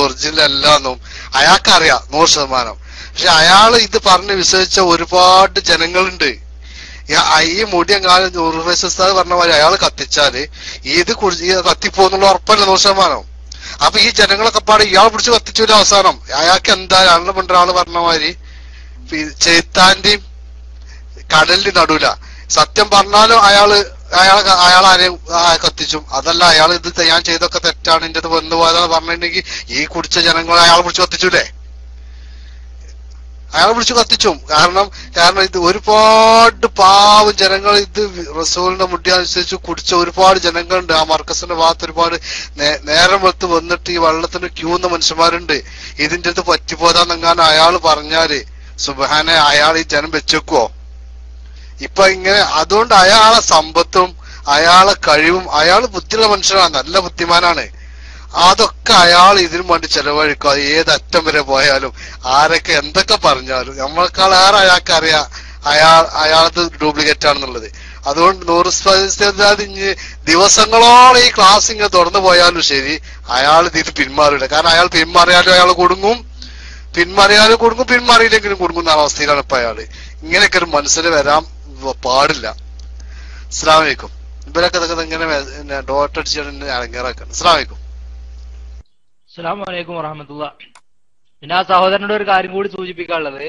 original അല്ലാന്നും അയാൾക്കറിയാം നൂറ് ശതമാനം പക്ഷെ അയാൾ ഇത് പറഞ്ഞ് വിശ്വസിച്ച ഒരുപാട് ജനങ്ങളുണ്ട് ഈ- ഈ മുടിയും കാലം ഉർവശസ്താദ് പറഞ്ഞ മാതിരി അയാൾ കത്തിച്ചാല് ഇത് കുടി- ഈ കത്തിപ്പോന്നുള്ള ഉറപ്പല്ല നൂറ് ശതമാനം അപ്പൊ ഈ ജനങ്ങളൊക്കെ പാടെ ഇയാൾ പിടിച്ച് കത്തിച്ചൊരു അവസാനം അയാൾക്ക് എന്താ അണ്ണ പണ്ട ആള് പറഞ്ഞ മാതിരി പി- ചെത്താന്റെയും കടലിന്റെ നടുവില സത്യം പറഞ്ഞാലും അയാള് അയാളെ അയാൾ ആരെയും ആ, കത്തിച്ചും അതല്ല അയാൾ ഇത് ഞാൻ ചെയ്തൊക്കെ തെറ്റാണ് എന്റെ അത് വന്നു പോയതെന്ന് പറഞ്ഞിട്ടുണ്ടെങ്കിൽ ഈ കുടിച്ച ജനങ്ങളെ അയാൾ പിടിച്ച് കത്തിച്ചൂലേ അയാൾ പിടിച്ച് കത്തിച്ചും കാരണം കാരണം ഇത് ഒരുപാട് പാവം ജനങ്ങൾ ഇത് റസൂലിന്റെ മുടി അനുസരിച്ച് കുടിച്ച ഒരുപാട് ജനങ്ങളുണ്ട് ആ മർക്കസിന്റെ ഭാഗത്ത് ഒരുപാട് നേ- നേരം വെളുത്ത് വന്നിട്ട് ഈ വെള്ളത്തിന് ക്യൂന്ന മനുഷ്യന്മാരുണ്ട് ഇതിന്റെ അടുത്ത് പറ്റിപ്പോതാന്നെങ്ങാനും അയാൾ പറഞ്ഞാല് സുബഹാനെ അയാൾ ഈ ജനം വെച്ചേക്കുവോ ഇപ്പൊ ഇങ്ങനെ അതുകൊണ്ട് അയാളെ സമ്പത്തും അയാളെ കഴിവും അയാൾ ബുദ്ധിയുള്ള മനുഷ്യനാണ് നല്ല ബുദ്ധിമാനാണ് അതൊക്കെ അയാൾ ഇതിനു വേണ്ടി ചെലവഴിക്കുക ഏത് അറ്റം വരെ പോയാലും ആരൊക്കെ എന്തൊക്കെ പറഞ്ഞാലും നമ്മളെക്കാൾ ഏറെ അയാൾക്ക് അറിയാം അയാൾ അയാളത് ഡ്യൂപ്ലിക്കേറ്റ് ആണെന്നുള്ളത് അതുകൊണ്ട് നൂറ് സ്ഥലത്ത് ഇഞ്ഞ് ദിവസങ്ങളോളം ഈ ക്ലാസ് ഇങ്ങനെ തുറന്നു പോയാലും ശരി അയാൾ ഇതിന് പിന്മാറില്ല കാരണം അയാൾ പിന്മാറിയാലും അയാൾ കൊടുങ്ങും പിന്മാറിയാലും കൊടുക്കും പിന്മാറിയില്ലെങ്കിലും കൊടുക്കുന്ന അവസ്ഥയിലാണ് ഇപ്പൊ അയാള് ഇങ്ങനെയൊക്കെ ഒരു മനസ്സിൽ വരാൻ വ- പാടില്ല അസ്സാം വലൈക്കും ഇവരൊക്കെ ഇതൊക്കെ ഇങ്ങനെ ഡോട്ട് അടിച്ചിട്ട് അലങ്കേറാക്കണം അസ്സാം വലൈക്കും അസ്സലാമു അലൈക്കും വറഹമത്തുള്ള പിന്നെ ആ സഹോദരനോട് ഒരു കാര്യം കൂടി സൂചിപ്പിക്കാനുള്ളത്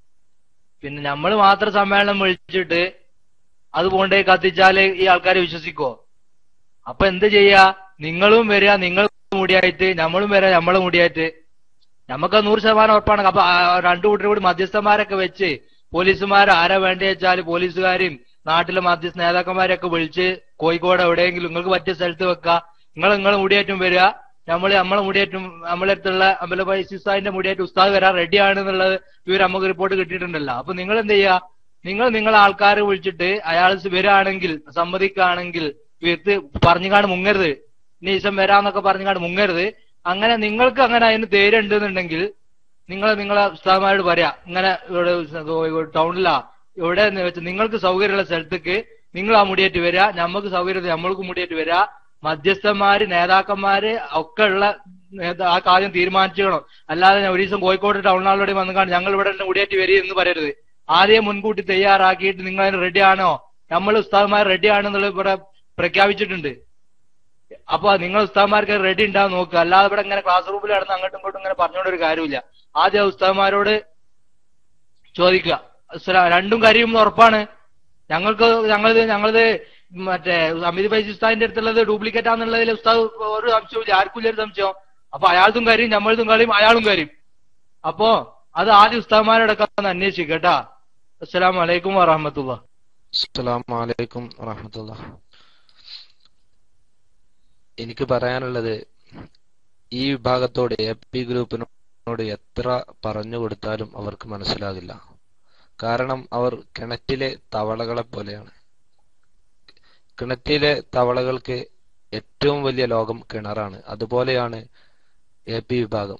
പിന്നെ നമ്മൾ മാത്രം സമ്മേളനം വിളിച്ചിട്ട് അത് കൊണ്ടേ കത്തിച്ചാല് ഈ ആൾക്കാരെ വിശ്വസിക്കോ അപ്പൊ എന്ത് ചെയ്യാ നിങ്ങളും വരിക നിങ്ങൾ മുടിയായിട്ട് നമ്മളും വരിക നമ്മളെ മുടിയായിട്ട് നമുക്ക് നൂറ് ശതമാനം ഉറപ്പാണ് അപ്പൊ ആ രണ്ടു കൂട്ടരും കൂടി മധ്യസ്ഥന്മാരൊക്കെ വെച്ച് പോലീസുമാർ ആരാ വേണ്ടി വെച്ചാൽ പോലീസുകാരും നാട്ടിലെ മധ്യസ്ഥ നേതാക്കന്മാരെയൊക്കെ വിളിച്ച് കോഴിക്കോട് എവിടെയെങ്കിലും നിങ്ങൾക്ക് പറ്റിയ സ്ഥലത്ത് വെക്കുക നിങ്ങൾ നിങ്ങളെ മുടിയേറ്റം വരിക നമ്മൾ നമ്മളെ മുടിയേറ്റം നമ്മളെ അടുത്തുള്ള അമ്പല ഉസ്താദിന്റെ മുടിയേറ്റം ഉസ്താദ് വരാൻ റെഡിയാണ് എന്നുള്ളത് ഇവർ നമുക്ക് റിപ്പോർട്ട് കിട്ടിയിട്ടുണ്ടല്ലോ അപ്പൊ നിങ്ങൾ എന്ത് ചെയ്യുക നിങ്ങൾ നിങ്ങളെ ആൾക്കാരെ വിളിച്ചിട്ട് അയാൾ വരികയാണെങ്കിൽ സമ്മതിക്കുകയാണെങ്കിൽ വീർത്ത് പറഞ്ഞുകാണ്ട് മുങ്ങരുത് ഇനി ഈസം വരാന്നൊക്കെ പറഞ്ഞുകാണ്ട് മുങ്ങരുത് അങ്ങനെ നിങ്ങൾക്ക് അങ്ങനെ അതിന് തേരുണ്ട് എന്നുണ്ടെങ്കിൽ നിങ്ങൾ നിങ്ങളെ ഉസ്താദ്മാരോട് പറയാ ഇങ്ങനെ ഇവിടെ ടൗണിലാ ഇവിടെ എന്ന് വെച്ച് നിങ്ങൾക്ക് സൗകര്യമുള്ള സ്ഥലത്തേക്ക് നിങ്ങൾ ആ മുടിയേറ്റ് വരിക നമുക്ക് സൗകര്യം നമ്മൾക്ക് മുടിയേറ്റ് വരിക മധ്യസ്ഥന്മാര് നേതാക്കന്മാര് ഒക്കെ ഉള്ള നേതാ- ആ കാര്യം തീരുമാനിച്ചണം അല്ലാതെ ഞാൻ ഒരു ദിവസം കോഴിക്കോട് ടൗൺ ഹാളിലൂടെ വന്നു കാണും ഞങ്ങൾ ഇവിടെ തന്നെ മുടിയേറ്റ് വരിക എന്ന് പറയരുത് ആദ്യം മുൻകൂട്ടി തയ്യാറാക്കിയിട്ട് നിങ്ങൾ അതിന് റെഡി ആണോ നമ്മൾ ഉസ്താദ്മാർ റെഡി ആണെന്നുള്ളത് ഇവിടെ പ്രഖ്യാപിച്ചിട്ടുണ്ട് അപ്പൊ നിങ്ങൾ ഉസ്താദ്മാർക്ക് റെഡി ഉണ്ടാവും നോക്കുക അല്ലാതെ ഇവിടെ ഇങ്ങനെ ക്ലാസ് റൂമിൽ നടന്ന് അങ്ങോട്ടും ഇങ്ങോട്ടും ഇങ്ങനെ പറഞ്ഞുകൊണ്ട് ഒരു കാര്യമില്ല ആദ്യം ആ ഉസ്താദ്മാരോട് ചോദിക്കുക ഉസ്താ- രണ്ടും കരിയും ഉറപ്പാണ് ഞങ്ങൾക്ക് ഞങ്ങളത് ഞങ്ങളത് മറ്റേ അമിത് ഫൈസ് ഉസ്താദിന്റെ അടുത്തുള്ളത് ഡ്യൂപ്ലിക്കേറ്റ് ആണെന്നുള്ളതിൽ ഉസ്താദ് ഒരു സംശയമില്ല ആർക്കും ഇല്ല ഒരു സംശയം അപ്പൊ അയാൾക്കും കാര്യം നമ്മളതും കളിയും അയാളും കാര്യം അപ്പോ അത് ആദ്യം ഉസ്താദ്മാരോടൊക്കെ ഒന്ന് അന്വേഷിക്കുക കേട്ടാ അസ്സലാമു അലൈക്കും വറഹമത്തുള്ള അസ്സലാമു അലൈക്കും വറഹമത്തുള്ള എനിക്ക് പറയാനുള്ളത് ഈ വിഭാഗത്തോട് എ പി ഗ്രൂപ്പിനോട് എത്ര പറഞ്ഞു കൊടുത്താലും അവർക്ക് മനസ്സിലാകില്ല കാരണം അവർ കിണറ്റിലെ തവളകളെ പോലെയാണ് കിണറ്റിലെ തവളകൾക്ക് ഏറ്റവും വലിയ ലോകം കിണറാണ് അതുപോലെയാണ് എ പി വിഭാഗം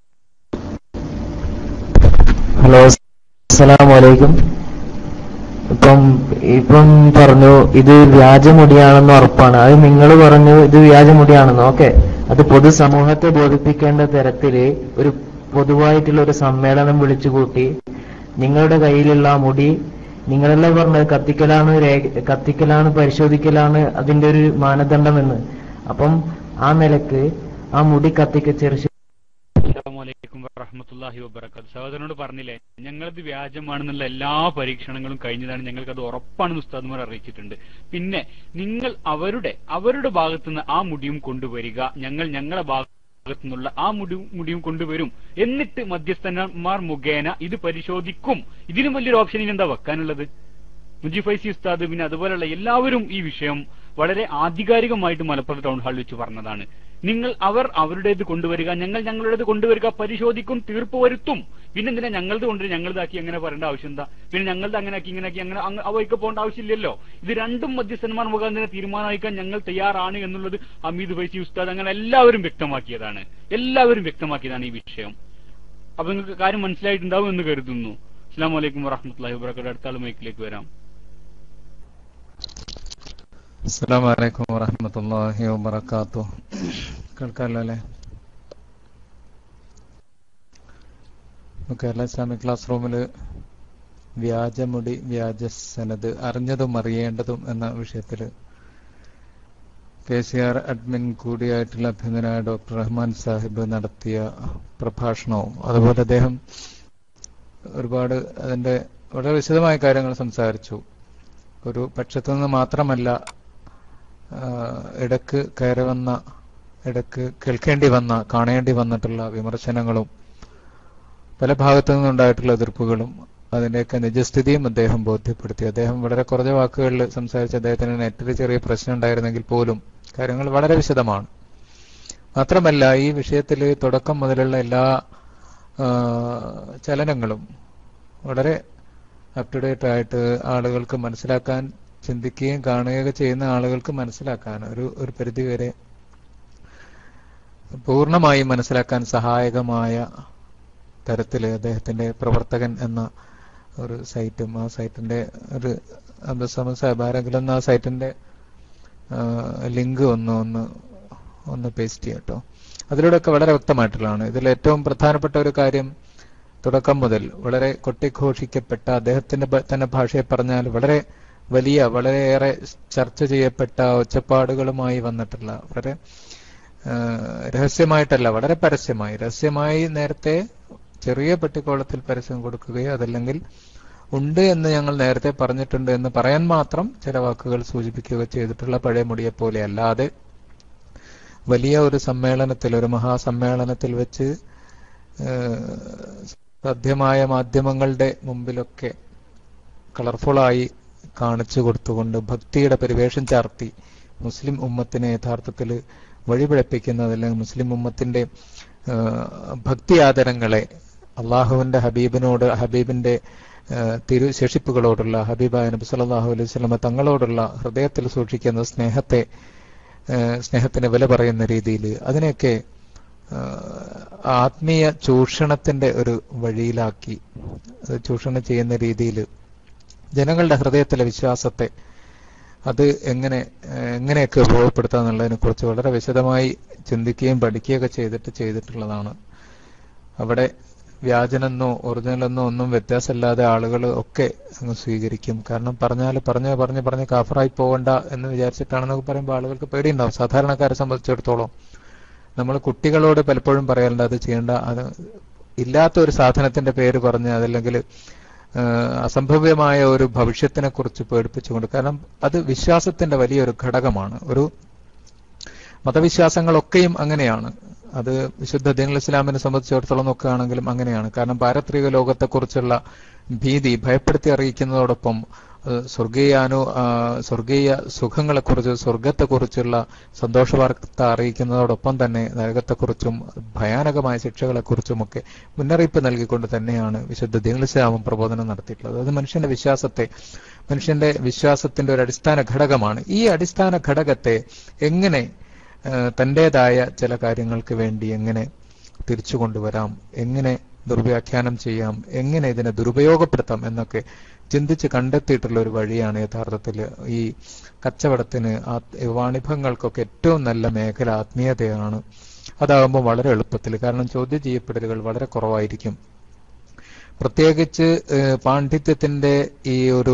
ഹലോ അസ്സലാമു അലൈക്കും ഇപ്പം ഇപ്പം പറഞ്ഞു ഇത് വ്യാജമുടിയാണെന്ന് ഉറപ്പാണ് അത് നിങ്ങൾ പറഞ്ഞു ഇത് വ്യാജമുടിയാണെന്ന് ഓക്കെ അത് പൊതുസമൂഹത്തെ ബോധിപ്പിക്കേണ്ട തരത്തില് ഒരു പൊതുവായിട്ടുള്ള ഒരു സമ്മേളനം വിളിച്ചുകൂട്ടി നിങ്ങളുടെ കയ്യിലുള്ള ആ മുടി നിങ്ങളെല്ലാം പറഞ്ഞത് കത്തിക്കലാണ് രേഖ കത്തിക്കലാണ് പരിശോധിക്കലാണ് അതിന്റെ ഒരു മാനദണ്ഡമെന്ന് അപ്പം ആ നിലക്ക് ആ മുടി കത്തിക്ക ചെറിയ അസ്സലാമലൈക്കും വറഹമത്തല്ലാഹി വബർക്കാത്ത് സഹോദരനോട് പറഞ്ഞില്ലേ ഞങ്ങളത് വ്യാജമാണെന്നുള്ള എല്ലാ പരീക്ഷണങ്ങളും കഴിഞ്ഞതാണ് ഞങ്ങൾക്ക് അത് ഉറപ്പാണെന്ന് ഉസ്താദ്മാർ അറിയിച്ചിട്ടുണ്ട് പിന്നെ നിങ്ങൾ അവരുടെ അവരുടെ ഭാഗത്തുനിന്ന് ആ മുടിയും കൊണ്ടുവരിക ഞങ്ങൾ ഞങ്ങളുടെ ഭാഗത്തു നിന്നുള്ള ആ മുടി മുടിയും കൊണ്ടുവരും എന്നിട്ട് മധ്യസ്ഥന്മാർ മുഖേന ഇത് പരിശോധിക്കും ഇതിനും വലിയൊരു ഓപ്ഷൻ ഇനി എന്താ വെക്കാനുള്ളത് മുജീബ് ഫൈസി ഉസ്താദ് പിന്നെ അതുപോലെയുള്ള എല്ലാവരും ഈ വിഷയം വളരെ ആധികാരികമായിട്ട് മലപ്പുറം ടൗൺ ഹാളിൽ വെച്ച് പറഞ്ഞതാണ് നിങ്ങൾ അവർ അവരുടേത് കൊണ്ടുവരിക ഞങ്ങൾ ഞങ്ങളുടേത് കൊണ്ടുവരിക പരിശോധിക്കും തീർപ്പ് വരുത്തും പിന്നെ എന്തിനാ ഞങ്ങളത് കൊണ്ടുവരും ഞങ്ങളതാക്കി അങ്ങനെ പറയേണ്ട ആവശ്യം എന്താ പിന്നെ ഞങ്ങളത് അങ്ങനെ ആക്കി ഇങ്ങനെ ആക്കി അങ്ങനെ അങ്ങ് അവയ്ക്ക് പോകേണ്ട ആവശ്യമില്ലല്ലോ ഇത് രണ്ടും മധ്യസ്ഥന്മാർ മുഖാന്തര തീരുമാനമാക്കാൻ ഞങ്ങൾ തയ്യാറാണ് എന്നുള്ളത് അമീദ് ഫൈസി ഉസ്താദ് അങ്ങനെ എല്ലാവരും വ്യക്തമാക്കിയതാണ് എല്ലാവരും വ്യക്തമാക്കിയതാണ് ഈ വിഷയം അപ്പൊ നിങ്ങൾക്ക് കാര്യം മനസ്സിലായിട്ടുണ്ടാവും എന്ന് കരുതുന്നു അസ്സാം വലൈക്കും വറഹമത്തല്ലാഹി വബർക്കാത്ത് അടുത്ത ആൾ മൈക്കിലേക്ക് വരാം അസ്സാം വലൈക്കും വറഹമത്തല്ലാഹി വബർക്കാത്തു കേൾക്കാമല്ലോ അല്ലേ കേരള ഇസ്ലാമിക് ക്ലാസ് റൂമിൽ വ്യാജമുടി വ്യാജ സനത് അറിഞ്ഞതും അറിയേണ്ടതും എന്ന വിഷയത്തിൽ കെ സി ആർ അഡ്മിൻ കൂടിയായിട്ടുള്ള അഭ്യന്തരായ ഡോക്ടർ റഹ്മാൻ സാഹിബ് നടത്തിയ പ്രഭാഷണവും അതുപോലെ അദ്ദേഹം ഒരുപാട് അതിന്റെ വളരെ വിശദമായ കാര്യങ്ങൾ സംസാരിച്ചു ഒരു പക്ഷത്തു നിന്ന് മാത്രമല്ല ആ, ഇടക്ക് കയറി വന്ന ഇടക്ക് കേൾക്കേണ്ടി വന്ന കാണേണ്ടി വന്നിട്ടുള്ള വിമർശനങ്ങളും പല ഭാഗത്തു നിന്നുണ്ടായിട്ടുള്ള എതിർപ്പുകളും അതിന്റെയൊക്കെ നിജസ്ഥിതിയും അദ്ദേഹം ബോധ്യപ്പെടുത്തി അദ്ദേഹം വളരെ കുറഞ്ഞ വാക്കുകളിൽ സംസാരിച്ച അദ്ദേഹത്തിന് നെറ്റിൽ ചെറിയ പ്രശ്നം ഉണ്ടായിരുന്നെങ്കിൽ പോലും കാര്യങ്ങൾ വളരെ വിശദമാണ് മാത്രമല്ല ഈ വിഷയത്തിൽ തുടക്കം മുതലുള്ള എല്ലാ ആ, ചലനങ്ങളും വളരെ അപ് ടു ഡേറ്റ് ആയിട്ട് ആളുകൾക്ക് മനസ്സിലാക്കാൻ ചിന്തിക്കുകയും കാണുകയൊക്കെ ചെയ്യുന്ന ആളുകൾക്ക് മനസ്സിലാക്കാൻ ഒരു ഒരു പരിധിവരെ പൂർണ്ണമായും മനസ്സിലാക്കാൻ സഹായകമായ തരത്തിൽ അദ്ദേഹത്തിന്റെ പ്രവർത്തകൻ എന്ന ഒരു സൈറ്റും ആ സൈറ്റിന്റെ ഒരു അബ്ദുസമ സാഹിബ് ആരെങ്കിലും ഒന്ന് ആ സൈറ്റിന്റെ ലിങ്ക് ഒന്ന് ഒന്ന് ഒന്ന് പേസ്റ്റ് ചെയ്യാം കേട്ടോ അതിലൂടെയൊക്കെ വളരെ വ്യക്തമായിട്ടുള്ളതാണ് ഇതിൽ ഏറ്റവും പ്രധാനപ്പെട്ട ഒരു കാര്യം തുടക്കം മുതൽ വളരെ കൊട്ടിഘോഷിക്കപ്പെട്ട അദ്ദേഹത്തിന്റെ ഭ- തന്നെ ഭാഷയെ പറഞ്ഞാൽ വളരെ വലിയ വളരെയേറെ ചർച്ച ചെയ്യപ്പെട്ട ഒച്ചപ്പാടുകളുമായി വന്നിട്ടുള്ള വളരെ ആ, രഹസ്യമായിട്ടല്ല വളരെ പരസ്യമായി രഹസ്യമായി നേരത്തെ ചെറിയ പെട്ടിക്കോളത്തിൽ പരസ്യം കൊടുക്കുകയോ അതല്ലെങ്കിൽ ഉണ്ട് എന്ന് ഞങ്ങൾ നേരത്തെ പറഞ്ഞിട്ടുണ്ട് എന്ന് പറയാൻ മാത്രം ചില വാക്കുകൾ സൂചിപ്പിക്കുകയോ ചെയ്തിട്ടുള്ള പഴയ മുടിയെ പോലെ അല്ലാതെ വലിയ ഒരു സമ്മേളനത്തിൽ ഒരു മഹാസമ്മേളനത്തിൽ വെച്ച് ഏഹ്, സാധ്യമായ മാധ്യമങ്ങളുടെ മുമ്പിലൊക്കെ കളർഫുള്ളായി കാണിച്ചു കൊടുത്തുകൊണ്ട് ഭക്തിയുടെ പരിവേഷം ചാർത്തി മുസ്ലിം ഉമ്മത്തിനെ യഥാർത്ഥത്തിൽ വഴിപിഴപ്പിക്കുന്നത് അല്ലെങ്കിൽ മുസ്ലിം ഉമ്മത്തിന്റെ ഏഹ്, ഭക്തി ആദരങ്ങളെ അള്ളാഹുവിന്റെ ഹബീബിനോട് ഹബീബിന്റെ ഏഹ്, തിരു ശേഷിപ്പുകളോടുള്ള ഹബീബായ നബി സല്ലല്ലാഹു അലൈഹി വസല്ലമ തങ്ങളോടുള്ള ഹൃദയത്തിൽ സൂക്ഷിക്കുന്ന സ്നേഹത്തെ ഏഹ്, സ്നേഹത്തിന് വില പറയുന്ന രീതിയിൽ അതിനെയൊക്കെ ഏഹ്, ആത്മീയ ചൂഷണത്തിന്റെ ഒരു വഴിയിലാക്കി അത് ചൂഷണം ചെയ്യുന്ന രീതിയിൽ ജനങ്ങളുടെ ഹൃദയത്തിലെ വിശ്വാസത്തെ അത് എങ്ങനെ ഏഹ്, എങ്ങനെയൊക്കെ ഉപയോഗപ്പെടുത്താം എന്നുള്ളതിനെ കുറിച്ച് വളരെ വിശദമായി ചിന്തിക്കുകയും പഠിക്കുകയൊക്കെ ചെയ്തിട്ട് ചെയ്തിട്ടുള്ളതാണ് അവിടെ വ്യാജനെന്നോ ഒറിജിനലെന്നോ ഒന്നും വ്യത്യാസമില്ലാതെ ആളുകൾ ഒക്കെ അങ്ങ് സ്വീകരിക്കും കാരണം പറഞ്ഞാൽ പറഞ്ഞ് പറഞ്ഞ് പറഞ്ഞ് കാഫറായി പോകണ്ട എന്ന് വിചാരിച്ചിട്ടാണെന്നൊക്കെ പറയുമ്പോൾ ആളുകൾക്ക് പേടിയുണ്ടാവും സാധാരണക്കാരെ സംബന്ധിച്ചിടത്തോളം നമ്മൾ കുട്ടികളോട് പലപ്പോഴും പറയാറുണ്ട് അത് ചെയ്യേണ്ട അത് ഇല്ലാത്ത ഒരു സാധനത്തിന്റെ പേര് പറഞ്ഞ് അതല്ലെങ്കിൽ ഏഹ്, അസംഭവ്യമായ ഒരു ഭവിഷ്യത്തിനെ കുറിച്ച് പേടിപ്പിച്ചുകൊണ്ട് കാരണം അത് വിശ്വാസത്തിന്റെ വലിയൊരു ഘടകമാണ് ഒരു മതവിശ്വാസങ്ങളൊക്കെയും അങ്ങനെയാണ് അത് വിശുദ്ധ ദീനുൽ ഇസ്ലാമിനെ സംബന്ധിച്ചിടത്തോളം നോക്കുകയാണെങ്കിലും അങ്ങനെയാണ് കാരണം പാരത്രിക ലോകത്തെക്കുറിച്ചുള്ള ഭീതി ഭയപ്പെടുത്തി അറിയിക്കുന്നതോടൊപ്പം ഏഹ്, സ്വർഗീയാനു ആ, സ്വർഗീയ സുഖങ്ങളെക്കുറിച്ച് സ്വർഗത്തെക്കുറിച്ചുള്ള സന്തോഷ വാർത്ത അറിയിക്കുന്നതോടൊപ്പം തന്നെ നരകത്തെക്കുറിച്ചും ഭയാനകമായ ശിക്ഷകളെക്കുറിച്ചുമൊക്കെ മുന്നറിയിപ്പ് നൽകിക്കൊണ്ട് തന്നെയാണ് വിശുദ്ധ ദീനുൽ ഇസ്ലാമും പ്രബോധനം നടത്തിയിട്ടുള്ളത് അത് മനുഷ്യന്റെ വിശ്വാസത്തെ മനുഷ്യന്റെ വിശ്വാസത്തിന്റെ ഒരു അടിസ്ഥാന ഘടകമാണ് ഈ അടിസ്ഥാന ഘടകത്തെ എങ്ങനെ ഏഹ്, തന്റേതായ ചില കാര്യങ്ങൾക്ക് വേണ്ടി എങ്ങനെ തിരിച്ചു കൊണ്ടുവരാം എങ്ങനെ ദുർവ്യാഖ്യാനം ചെയ്യാം എങ്ങനെ ഇതിനെ ദുരുപയോഗപ്പെടുത്താം എന്നൊക്കെ ചിന്തിച്ച് കണ്ടെത്തിയിട്ടുള്ള ഒരു വഴിയാണ് യഥാർത്ഥത്തിൽ ഈ കച്ചവടത്തിന് ആ- വാണിഭങ്ങൾക്കൊക്കെ ഏറ്റവും നല്ല മേഖല ആത്മീയതയാണ് അതാകുമ്പോൾ വളരെ എളുപ്പത്തിൽ കാരണം ചോദ്യം ചെയ്യപ്പെടലുകൾ വളരെ കുറവായിരിക്കും പ്രത്യേകിച്ച് ഏഹ്, പാണ്ഡിത്യത്തിന്റെ ഈ ഒരു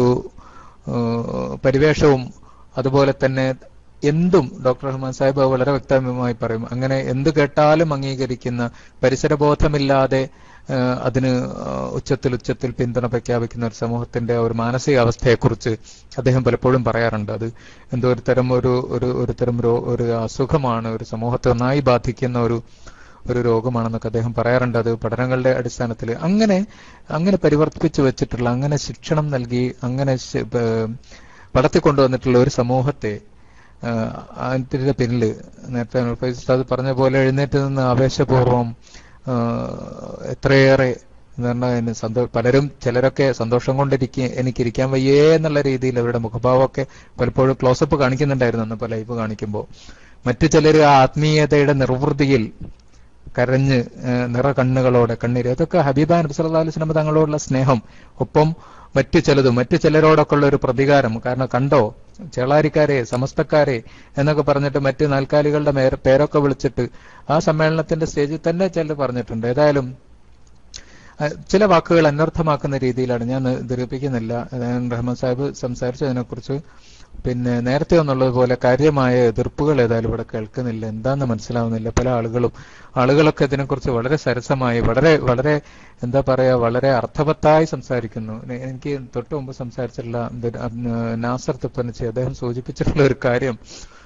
ഏഹ്, പരിവേഷവും അതുപോലെ തന്നെ എന്തും ഡോക്ടർ റഹ്മാൻ സാഹിബ് വളരെ വ്യക്തമായി പറയും അങ്ങനെ എന്ത് കേട്ടാലും അംഗീകരിക്കുന്ന പരിസരബോധമില്ലാതെ ഏഹ്, അതിന് ഏഹ്, ഉച്ചത്തിൽ ഉച്ചത്തിൽ പിന്തുണ പ്രഖ്യാപിക്കുന്ന ഒരു സമൂഹത്തിന്റെ ഒരു മാനസികാവസ്ഥയെക്കുറിച്ച് അദ്ദേഹം പലപ്പോഴും പറയാറുണ്ട് അത് എന്തോ ഒരു തരം ഒരു ഒരു ഒരു തരം രോ- ഒരു അസുഖമാണ് ഒരു സമൂഹത്തെ ഒന്നായി ബാധിക്കുന്ന ഒരു ഒരു രോഗമാണെന്നൊക്കെ അദ്ദേഹം പറയാറുണ്ട് അത് പഠനങ്ങളുടെ അടിസ്ഥാനത്തിൽ അങ്ങനെ അങ്ങനെ പരിവർത്തിപ്പിച്ചു വെച്ചിട്ടുള്ള അങ്ങനെ ശിക്ഷണം നൽകി അങ്ങനെ ശ- ഏഹ് വളർത്തിക്കൊണ്ടുവന്നിട്ടുള്ള ഒരു സമൂഹത്തെ ആഹ് അതിന്റെ പിന്നിൽ നേരത്തെ അൻവർ ഫൈസ് ഉസ്താദ് പറഞ്ഞ പോലെ എഴുന്നേറ്റ് നിന്ന് ആവേശപൂർവ്വം ആഹ് എത്രയേറെ എന്ന് പറഞ്ഞാൽ സന്തോ പലരും ചിലരൊക്കെ സന്തോഷം കൊണ്ടിരിക്കുക എനിക്കിരിക്കാൻ വയ്യേ എന്നുള്ള രീതിയിൽ അവരുടെ മുഖഭാവമൊക്കെ പലപ്പോഴും ക്ലോസപ്പ് കാണിക്കുന്നുണ്ടായിരുന്നു അന്ന് ലൈവ് കാണിക്കുമ്പോൾ മറ്റു ചിലർ ആ ആത്മീയതയുടെ നിർവൃതിയിൽ കരഞ്ഞ് ഏഹ് നിറ കണ്ണുകളോടെ കണ്ണീര് അതൊക്കെ ഹബീബ നബി സല്ലല്ലാഹു അലൈഹി വസല്ലം തങ്ങളോടുള്ള സ്നേഹം ഒപ്പം മറ്റു ചിലതും മറ്റു ചിലരോടൊക്കെ ഉള്ള ഒരു പ്രതികാരം കാരണം കണ്ടോ ചേളാരിക്കാരെ സമസ്തക്കാരെ എന്നൊക്കെ പറഞ്ഞിട്ട് മറ്റ് നാൽക്കാലികളുടെ മേര- പേരൊക്കെ വിളിച്ചിട്ട് ആ സമ്മേളനത്തിന്റെ സ്റ്റേജിൽ തന്നെ ചിലർ പറഞ്ഞിട്ടുണ്ട് ഏതായാലും അഹ് ചില വാക്കുകൾ അനർത്ഥമാക്കുന്ന രീതിയിലാണ് ഞാൻ ദീർഘിപ്പിക്കുന്നില്ല ഞാൻ റഹ്മാൻ സാഹിബ് സംസാരിച്ചതിനെക്കുറിച്ച് പിന്നെ നേരത്തെ ഒന്നുള്ളതുപോലെ കാര്യമായ എതിർപ്പുകൾ ഏതായാലും ഇവിടെ കേൾക്കുന്നില്ല എന്താന്ന് മനസ്സിലാവുന്നില്ല പല ആളുകളും ആളുകളൊക്കെ ഇതിനെക്കുറിച്ച് വളരെ സരസമായി വളരെ വളരെ എന്താ പറയാ വളരെ അർത്ഥവത്തായി സംസാരിക്കുന്നു എ- എനിക്ക് തൊട്ടു മുമ്പ് സംസാരിച്ചിട്ടുള്ള ഇത് അബ്ന- നാസർ തുപ്പനച്ചി അദ്ദേഹം സൂചിപ്പിച്ചിട്ടുള്ള ഒരു കാര്യം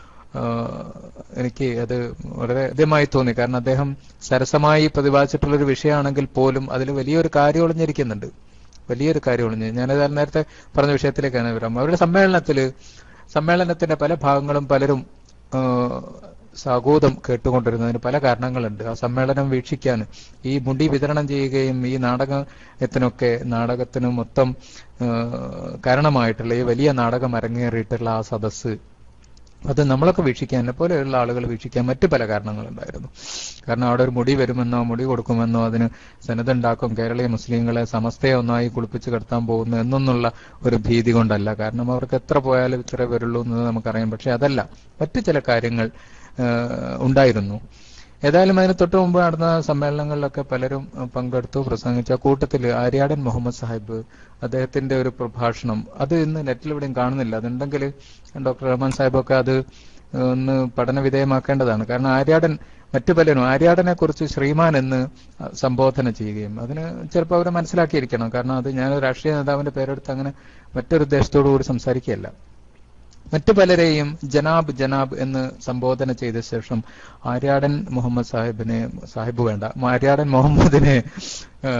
ആഹ് എനിക്ക് അത് വളരെ ഇതമായി തോന്നി കാരണം അദ്ദേഹം സരസമായി പ്രതിപാദിച്ചിട്ടുള്ള ഒരു വിഷയമാണെങ്കിൽ പോലും അതിൽ വലിയൊരു കാര്യം ഒളിഞ്ഞിരിക്കുന്നുണ്ട് വലിയൊരു കാര്യം ഒളിഞ്ഞ് ഞാനത് നേരത്തെ പറഞ്ഞ വിഷയത്തിലേക്കാണ് വരാം അവരുടെ സമ്മേളനത്തില് സമ്മേളനത്തിന്റെ പല ഭാഗങ്ങളും പലരും ആഹ് സാഗോദം കേട്ടുകൊണ്ടിരുന്നതിന് പല കാരണങ്ങളുണ്ട് ആ സമ്മേളനം വീക്ഷിക്കാൻ ഈ മുടി വിതരണം ചെയ്യുകയും ഈ നാടകത്തിനൊക്കെ നാടകത്തിന് മൊത്തം ആഹ് കാരണമായിട്ടുള്ള ഈ വലിയ നാടകം അരങ്ങേറിയിട്ടുള്ള ആ സദസ്സ് അത് നമ്മളൊക്കെ വീക്ഷിക്കാൻ എന്നെ പോലെയുള്ള ആളുകൾ വീക്ഷിക്കാൻ മറ്റു പല കാരണങ്ങളുണ്ടായിരുന്നു കാരണം അവിടെ ഒരു മുടി വരുമെന്നോ മുടി കൊടുക്കുമെന്നോ അതിന് സന്നദ്ധുണ്ടാക്കും കേരളീയ മുസ്ലിങ്ങളെ സമസ്തയെ ഒന്നായി കുളിപ്പിച്ച് കിടത്താൻ പോകുന്നു എന്നൊന്നുള്ള ഒരു ഭീതി കൊണ്ടല്ല കാരണം അവർക്ക് എത്ര പോയാലും ഇത്രേ വരുള്ളൂ എന്ന് നമുക്കറിയാം പക്ഷെ അതല്ല മറ്റു ചില കാര്യങ്ങൾ ആഹ് ഉണ്ടായിരുന്നു ഏതായാലും അതിന് തൊട്ട് മുമ്പ് നടന്ന സമ്മേളനങ്ങളിലൊക്കെ പലരും അഹ് പങ്കെടുത്തു പ്രസംഗിച്ച കൂട്ടത്തിൽ ആര്യാടൻ മുഹമ്മദ് സാഹിബ് അദ്ദേഹത്തിന്റെ ഒരു പ്രഭാഷണം അത് ഇന്ന് നെറ്റിൽ എവിടെയും കാണുന്നില്ല അതുണ്ടെങ്കിൽ ഡോക്ടർ റഹ്മാൻ സാഹിബൊക്കെ അത് ഒന്ന് പഠന വിധേയമാക്കേണ്ടതാണ് കാരണം ആര്യാടൻ മറ്റു പലരും ആര്യാടനെ കുറിച്ച് ശ്രീമാൻ എന്ന് സംബോധന ചെയ്യുകയും അതിന് ചിലപ്പോൾ അവരെ മനസ്സിലാക്കിയിരിക്കണം കാരണം അത് ഞാൻ ഒരു രാഷ്ട്രീയ നേതാവിന്റെ പേരെടുത്ത് അങ്ങനെ മറ്റൊരു ഉദ്ദേശത്തോടു കൂടി സംസാരിക്കുകയല്ല മറ്റു പലരെയും ജനാബ് ജനാബ് എന്ന് സംബോധന ചെയ്ത ശേഷം ആര്യാടൻ മുഹമ്മദ് സാഹിബിനെ സാഹിബ് വേണ്ട ആര്യാടൻ മുഹമ്മദിനെ ആ,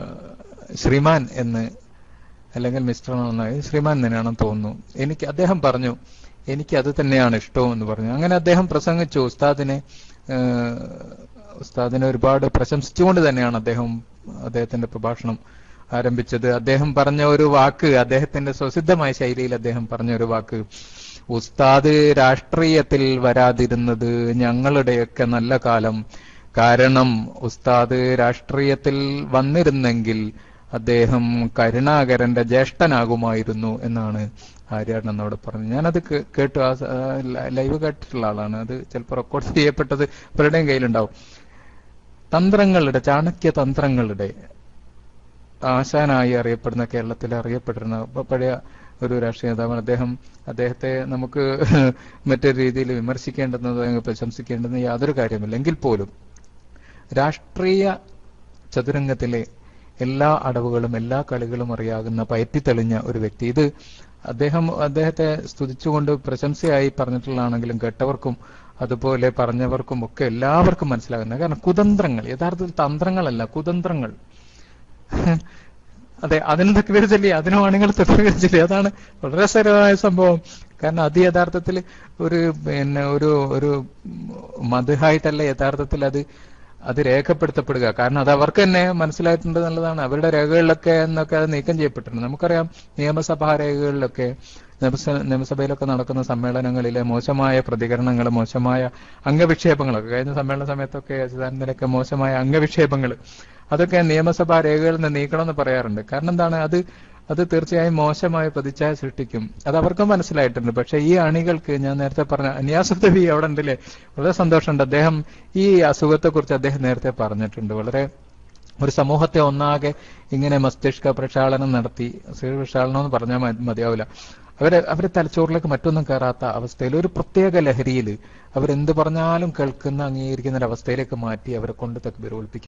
ശ്രീമാൻ എന്ന് അല്ലെങ്കിൽ മിസ്റ്റർ എന്നായി ശ്രീമാൻ തന്നെയാണെന്ന് തോന്നുന്നു എനിക്ക് അദ്ദേഹം പറഞ്ഞു എനിക്ക് അത് തന്നെയാണ് ഇഷ്ടവും എന്ന് പറഞ്ഞു അങ്ങനെ അദ്ദേഹം പ്രസംഗിച്ചു ഉസ്താദിനെ ആ, ഉസ്താദിനെ ഒരുപാട് പ്രശംസിച്ചുകൊണ്ട് തന്നെയാണ് അദ്ദേഹം അദ്ദേഹത്തിന്റെ പ്രഭാഷണം ആരംഭിച്ചത് അദ്ദേഹം പറഞ്ഞ ഒരു വാക്ക് അദ്ദേഹത്തിന്റെ സ്വസിദ്ധമായ ശൈലിയിൽ അദ്ദേഹം പറഞ്ഞ ഒരു വാക്ക് ഉസ്താദ് രാഷ്ട്രീയത്തിൽ വരാതിരുന്നത് ഞങ്ങളുടെയൊക്കെ നല്ല കാലം കാരണം ഉസ്താദ് രാഷ്ട്രീയത്തിൽ വന്നിരുന്നെങ്കിൽ അദ്ദേഹം കരുണാകരന്റെ ജ്യേഷ്ഠനാകുമായിരുന്നു എന്നാണ് ആര്യാടൻ എന്നോട് പറഞ്ഞു ഞാനത് കേ- കേട്ടു ആ സ- ആ ലൈ- ലൈവ് കേട്ടിട്ടുള്ള ആളാണ് അത് ചിലപ്പോൾ റെക്കോർഡ് ചെയ്യപ്പെട്ടത് പലരുടെയും കയ്യിലുണ്ടാവും തന്ത്രങ്ങളുടെ ചാണക്യ തന്ത്രങ്ങളുടെ ആശാനായി അറിയപ്പെടുന്ന കേരളത്തിൽ അറിയപ്പെട്ടിരുന്ന പ- പഴയ ഒരു രാഷ്ട്രീയ നേതാവാണ് അദ്ദേഹം അദ്ദേഹത്തെ നമുക്ക് മറ്റൊരു രീതിയിൽ വിമർശിക്കേണ്ടുന്നത് പ്രശംസിക്കേണ്ടുന്ന യാതൊരു കാര്യമില്ല എങ്കിൽ പോലും രാഷ്ട്രീയ ചതുരംഗത്തിലെ എല്ലാ അടവുകളും എല്ലാ കളികളും അറിയാകുന്ന പയറ്റിത്തെളിഞ്ഞ ഒരു വ്യക്തി ഇത് അദ്ദേഹം അദ്ദേഹത്തെ സ്തുതിച്ചുകൊണ്ട് പ്രശംസയായി പറഞ്ഞിട്ടുള്ളതാണെങ്കിലും കേട്ടവർക്കും അതുപോലെ പറഞ്ഞവർക്കും ഒക്കെ എല്ലാവർക്കും മനസ്സിലാകുന്നത് കാരണം കുതന്ത്രങ്ങൾ യഥാർത്ഥത്തിൽ തന്ത്രങ്ങളല്ല കുതന്ത്രങ്ങൾ അതെ അതിന് തക്വീർ ചൊല്ലി അതിന് ആണുങ്ങൾ തക്വീർ ചൊല്ലി അതാണ് വളരെ രസകരമായ സംഭവം കാരണം അത് യഥാർത്ഥത്തിൽ ഒരു പിന്നെ ഒരു ഒരു മധുഹായിട്ടല്ല യഥാർത്ഥത്തിൽ അത് അത് രേഖപ്പെടുത്തപ്പെടുക കാരണം അത് അവർക്ക് തന്നെ മനസ്സിലായിട്ടുണ്ട് എന്നുള്ളതാണ് അവരുടെ രേഖകളിലൊക്കെ എന്നൊക്കെ അത് നീക്കം ചെയ്യപ്പെട്ടിട്ടുണ്ട് നമുക്കറിയാം നിയമസഭാ രേഖകളിലൊക്കെ നിയമസ- നിയമസഭയിലൊക്കെ നടക്കുന്ന സമ്മേളനങ്ങളിലെ മോശമായ പ്രതികരണങ്ങൾ മോശമായ അംഗവിക്ഷേപങ്ങളൊക്കെ കഴിഞ്ഞ സമ്മേളന സമയത്തൊക്കെ അച്യുതാനന്ദനൊക്കെ മോശമായ അംഗവിക്ഷേപങ്ങൾ അതൊക്കെ നിയമസഭാ രേഖകളിൽ നിന്ന് നീക്കണമെന്ന് പറയാറുണ്ട് കാരണം എന്താണ് അത് അത് തീർച്ചയായും മോശമായ പ്രതിച്ഛായ സൃഷ്ടിക്കും അത് അവർക്കും മനസ്സിലായിട്ടുണ്ട് പക്ഷെ ഈ അണികൾക്ക് ഞാൻ നേരത്തെ പറഞ്ഞ അന്യാസുദേവി അവിടെ ഉണ്ടല്ലേ വളരെ സന്തോഷമുണ്ട് അദ്ദേഹം ഈ അസുഖത്തെക്കുറിച്ച് അദ്ദേഹം നേരത്തെ പറഞ്ഞിട്ടുണ്ട് വളരെ ഒരു സമൂഹത്തെ ഒന്നാകെ ഇങ്ങനെ മസ്തിഷ്ക പ്രക്ഷാളനം നടത്തി മസ്തിഷ്ക പ്രക്ഷാളനം എന്ന് പറഞ്ഞാൽ മ- മതിയാവില്ല അവരെ അവരെ തലച്ചോറിലേക്ക് മറ്റൊന്നും കയറാത്ത അവസ്ഥയിൽ ഒരു പ്രത്യേക ലഹരിയിൽ അവരെന്ത് പറഞ്ഞാലും കേൾക്കുന്ന അംഗീകരിക്കുന്ന ഒരു അവസ്ഥയിലേക്ക് മാറ്റി അവരെ കൊണ്ട് തക്ബീർ ഒളിപ്പിക്കും